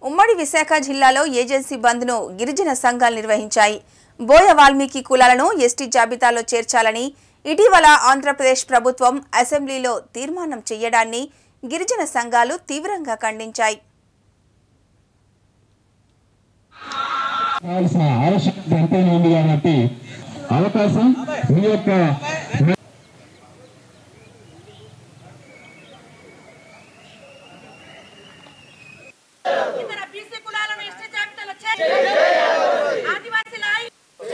ఉమ్మడి విశాఖ జిల్లాలో ఏజెన్సీ బంద్ను గిరిజన సంఘాలు నిర్వహించాయి బోయ వాల్మీకి కులాలను ఎస్టీ జాబితాలో చేర్చాలని ఇటీవల ఆంధ్రప్రదేశ్ ప్రభుత్వం అసెంబ్లీలో తీర్మానం చేయడాన్ని గిరిజన సంఘాలు తీవ్రంగా ఖండించాయి కావాల్సిన ఆవశ్యకత ఎంతైనా ఉంది కాబట్టి అవకాశం మీ యొక్క ఇతర బీసీ కులాలను ఇష్ట జాబితాలో చేర్చాలి. ఆదివాసీల ఐ-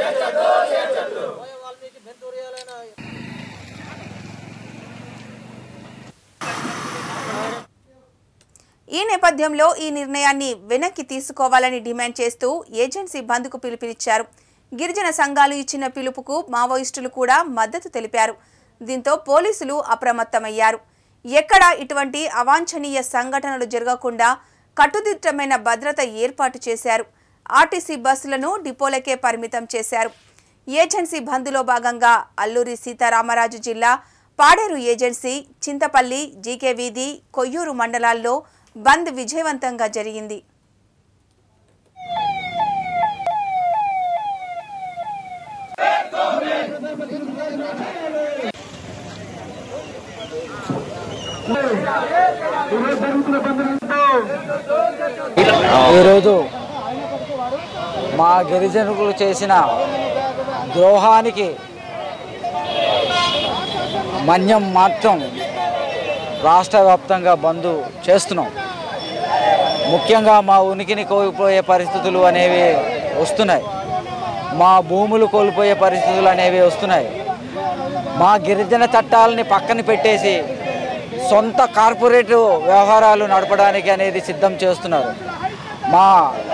ఈ నేపథ్యంలో ఈ నిర్ణయాన్ని వెనక్కి తీసుకోవాలని డిమాండ్ చేస్తూ ఏజెన్సీ బంద్కు పిలుపునిచ్చారు గిరిజన సంఘాలు ఇచ్చిన పిలుపుకు మావోయిస్టులు కూడా మద్దతు తెలిపారు దీంతో పోలీసులు అప్రమత్తమయ్యారు ఎక్కడా ఇటువంటి అవాంఛనీయ సంఘటనలు జరగకుండా కట్టుదిట్టమైన భద్రత ఏర్పాటు చేశారు ఆర్టీసీ బస్సులను డిపోలకే పరిమితం చేశారు ఏజెన్సీ బంద్లో భాగంగా అల్లూరి సీతారామరాజు జిల్లా పాడేరు ఏజెన్సీ చింతపల్లి జీకే వీధి కొయ్యూరు మండలాల్లో బంద్ విజయవంతంగా జరిగింది ఈరోజు మా గిరిజనులు చేసిన ద్రోహానికి మన్యం మాత్రం రాష్ట్ర వ్యాప్తంగా బంద్ చేస్తున్నాం ముఖ్యంగా మా ఉనికిని కోల్పోయే పరిస్థితులు అనేవి వస్తున్నాయి మా భూములు కోల్పోయే పరిస్థితులు అనేవి వస్తున్నాయి మా గిరిజన చట్టాలని పక్కన పెట్టేసి సొంత కార్పొరేట్ వ్యవహారాలు నడపడానికి అనేది సిద్ధం చేస్తున్నారు మా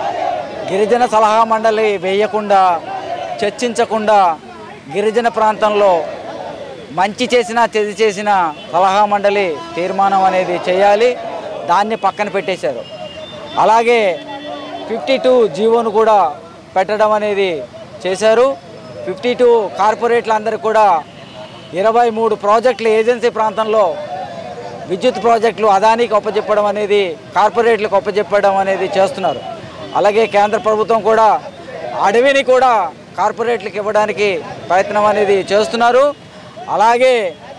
గిరిజన సలహా మండలి వేయకుండా చర్చించకుండా గిరిజన ప్రాంతంలో మంచి చేసినా చెది చేసిన సలహా మండలి తీర్మానం అనేది చేయాలి దాన్ని పక్కన పెట్టేశారు అలాగే ఫిఫ్టీ టూ జీవోను కూడా పెట్టడం అనేది చేశారు ఫిఫ్టీ టూ కార్పొరేట్లు అందరికీ కూడా ఇరవై మూడు ప్రాజెక్టులు ఏజెన్సీ ప్రాంతంలో విద్యుత్ ప్రాజెక్టులు అదానికి ఒప్పజెప్పడం అనేది కార్పొరేట్లకు ఒప్పజెప్పడం అనేది చేస్తున్నారు అలాగే కేంద్ర ప్రభుత్వం కూడా అడవిని కూడా కార్పొరేట్లకు ఇవ్వడానికి ప్రయత్నం అనేది చేస్తున్నారు అలాగే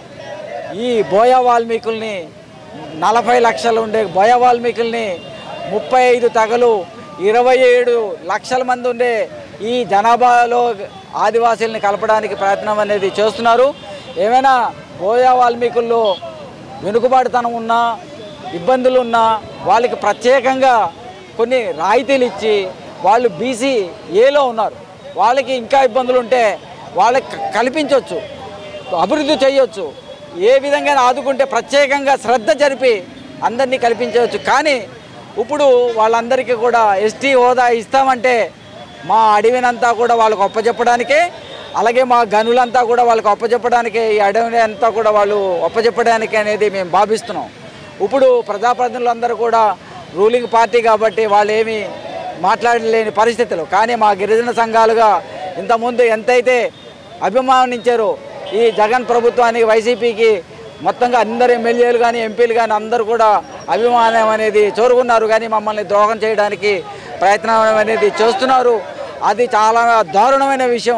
ఈ బోయా వాల్మీకుల్ని నలభై లక్షలు ఉండే బోయా వాల్మీకుల్ని ముప్పై ఐదు తగలు ఇరవై ఏడు లక్షల మంది ఉండే ఈ జనాభాలో ఆదివాసీల్ని కలపడానికి ప్రయత్నం అనేది చేస్తున్నారు ఏమైనా బోయా వాల్మీకుల్లో వెనుకబాటుతనం ఉన్నా ఇబ్బందులు ఉన్నా వాళ్ళకి ప్రత్యేకంగా కొన్ని రాయితీలు ఇచ్చి వాళ్ళు బీసీ ఏలో ఉన్నారు వాళ్ళకి ఇంకా ఇబ్బందులు ఉంటే వాళ్ళకి క- కల్పించవచ్చు అభివృద్ధి చేయొచ్చు ఏ విధంగా ఆదుకుంటే ప్రత్యేకంగా శ్రద్ధ జరిపి అందరినీ కల్పించవచ్చు కానీ ఇప్పుడు వాళ్ళందరికీ కూడా ఎస్టీ హోదా ఇస్తామంటే మా అడవినంతా కూడా వాళ్ళకు ఒప్పచెప్పడానికే అలాగే మా గనులంతా కూడా వాళ్ళకి ఒప్పచెప్పడానికే ఈ అడవిని అంతా కూడా వాళ్ళు ఒప్పచెప్పడానికి అనేది మేము భావిస్తున్నాం ఇప్పుడు ప్రజాప్రతినిధులందరూ కూడా రూలింగ్ పార్టీ కాబట్టి వాళ్ళు ఏమీ మాట్లాడలేని పరిస్థితులు కానీ మా గిరిజన సంఘాలుగా ఇంతకుముందు ఎంతైతే అభిమానించారో ఈ జగన్ ప్రభుత్వానికి వైసీపీకి మొత్తంగా అందరు ఎమ్మెల్యేలు కానీ ఎంపీలు కానీ అందరూ కూడా అభిమానం అనేది చోరుకున్నారు కానీ మమ్మల్ని ద్రోహం చేయడానికి ప్రయత్నం అనేది చేస్తున్నారు అది చాలా దారుణమైన విషయం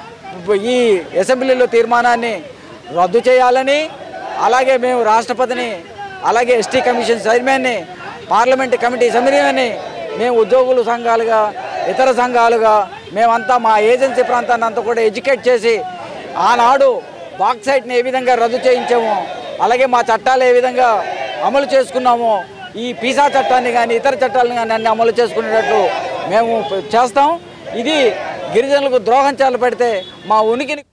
ఈ అసెంబ్లీలో తీర్మానాన్ని రద్దు చేయాలని అలాగే మేము రాష్ట్రపతిని అలాగే ఎస్టీ కమిషన్ చైర్మన్ని పార్లమెంట్ కమిటీ సభ్యులని మేము ఉద్యోగుల సంఘాలుగా ఇతర సంఘాలుగా మేమంతా మా ఏజెన్సీ ప్రాంతాన్ని అంతా కూడా ఎడ్యుకేట్ చేసి ఆనాడు బాక్సైట్ని ఏ విధంగా రద్దు చేయించామో అలాగే మా చట్టాలు ఏ విధంగా అమలు చేసుకున్నామో ఈ పీసా చట్టాన్ని కానీ ఇతర చట్టాలను కానీ అన్ని అమలు చేసుకునేటట్లు మేము చేస్తాం ఇది గిరిజనులకు ద్రోహం చేల పెడితే మా ఉనికిని